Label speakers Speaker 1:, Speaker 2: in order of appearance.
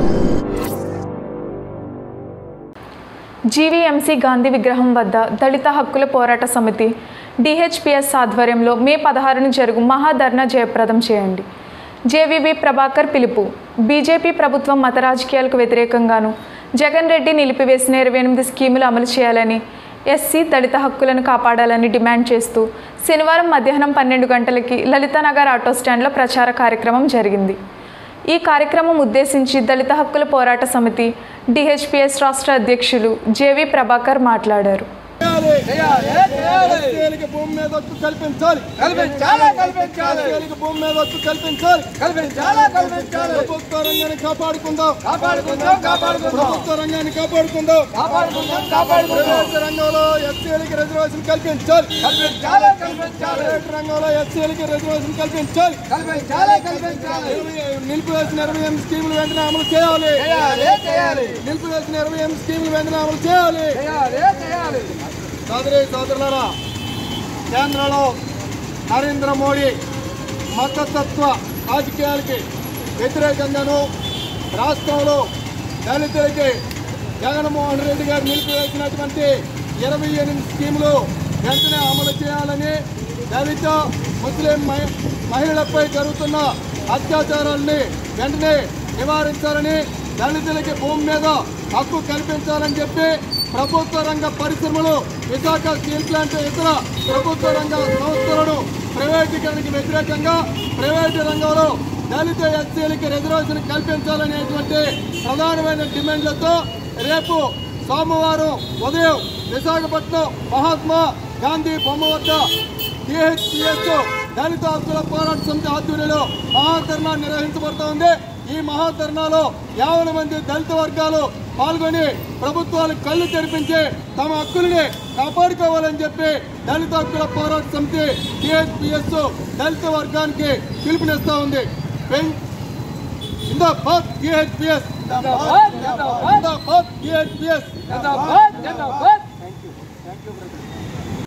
Speaker 1: GVMC Gandhi విగ్రహం వద్ద దళిత హక్కుల పోరాట సమితి డిహెచ్పిఎస్ ఆధ్వర్యంలో మే పదహారున జరుగు మహాధర్నా జయప్రదం చేయండి జేవీవి ప్రభాకర్ పిలుపు బీజేపీ ప్రభుత్వం మత రాజకీయాలకు వ్యతిరేకంగాను జగన్ రెడ్డి నిలిపివేసిన ఇరవై ఎనిమిది స్కీములు అమలు చేయాలని ఎస్సీ దళిత హక్కులను కాపాడాలని డిమాండ్ చేస్తూ శనివారం మధ్యాహ్నం పన్నెండు గంటలకి లలితానగర్ ఆటో స్టాండ్లో ప్రచార కార్యక్రమం జరిగింది ఈ కార్యక్రమం ఉద్దేశించి దళిత హక్కుల పోరాట సమితి డిహెచ్పిఎస్ రాష్ట్ర అధ్యక్షులు జేవి ప్రభాకర్ మాట్లాడారు
Speaker 2: ఎస్సీలకి భూమి మీద హక్కు కల్పించాలి
Speaker 3: కల్పించాలి కల్పించాలి
Speaker 2: ఎస్సీలకి భూమి మీద హక్కు కల్పించాలి
Speaker 3: కల్పించాలి కల్పించాలి
Speaker 2: ప్రభుత్వ రంగాన్ని కాపాడుకుందాం
Speaker 3: కాపాడుకుందాం కాపాడుకుందాం
Speaker 2: ప్రభుత్వ రంగాన్ని కాపాడుకుందాం
Speaker 3: కాపాడుకుందాం కాపాడుకుందాం
Speaker 2: ప్రైవేట్ రంగంలో ఎస్సీలకి రిజర్వేషన్ కల్పించాలి
Speaker 3: కల్పించాలి కల్పించాలి
Speaker 2: ప్రైవేట్ రంగంలో ఎస్సీలకి రిజర్వేషన్ కల్పించాలి
Speaker 3: కల్పించాలి కల్పించాలి
Speaker 2: ఇరవై- నిలిపివేసిన ఇరవై ఎనిమిది స్కీములు వెంటనే అమలు చేయాలి
Speaker 3: చేయాలి చేయాలి
Speaker 2: నిలిపివేసిన ఇరవై ఎనిమిది స్కీములు వెంటనే అమలు చేయాలి
Speaker 3: చేయాలి చేయాలి
Speaker 2: సోదరి సోదరులారా కేంద్రంలో నరేంద్ర మోడీ మతతత్వ రాజకీయాలకి వ్యతిరేకంగాను రాష్ట్రంలో దళితులకి జగన్మోహన్ రెడ్డి గారు నిలిపివేసినటువంటి ఇరవై ఎనిమిది స్కీములు వెంటనే అమలు చేయాలని దళిత ముస్లిం మహి- మహిళలపై జరుగుతున్న అత్యాచారాలని వెంటనే నివారించాలని దళితులకి భూమి మీద హక్కు కల్పించాలని చెప్పి ప్రభుత్వ రంగ పరిశ్రమలు విశాఖ స్టీల్ ప్లాంట్ ఇతర ప్రభుత్వ రంగ సంస్థలను ప్రైవేటీకరణకి వ్యతిరేకంగా ప్రైవేటు రంగంలో దళిత ఎస్సీలకి రిజర్వేషన్ కల్పించాలనేటువంటి ప్రధానమైన డిమాండ్లతో రేపు సోమవారం ఉదయం విశాఖపట్నం మహాత్మా గాంధీ బొమ్మ వద్ద డిహెచ్పిఎస్ దళిత హక్కుల పోరాట సమితి ఆధ్వర్యంలో మహాధర్నా నిర్వహించబడుతోంది ఈ మహాధర్నాలో యావన మంది దళిత వర్గాలు పాల్గొని ప్రభుత్వాలు కళ్ళు తెరిపించి తమ హక్కుల్ని కాపాడుకోవాలని చెప్పి దళిత హక్కుల పోరాట సమితి డిహెచ్పిఎస్ దళిత వర్గానికి పిలుపునిస్తా ఉంది పెన్- జిందాబాద్ డిహెచ్పిఎస్
Speaker 3: జిందాబాద్ జిందాబాద్
Speaker 2: జిందాబాద్ డిహెచ్పిఎస్
Speaker 3: జిందాబాద్ జిందాబాద్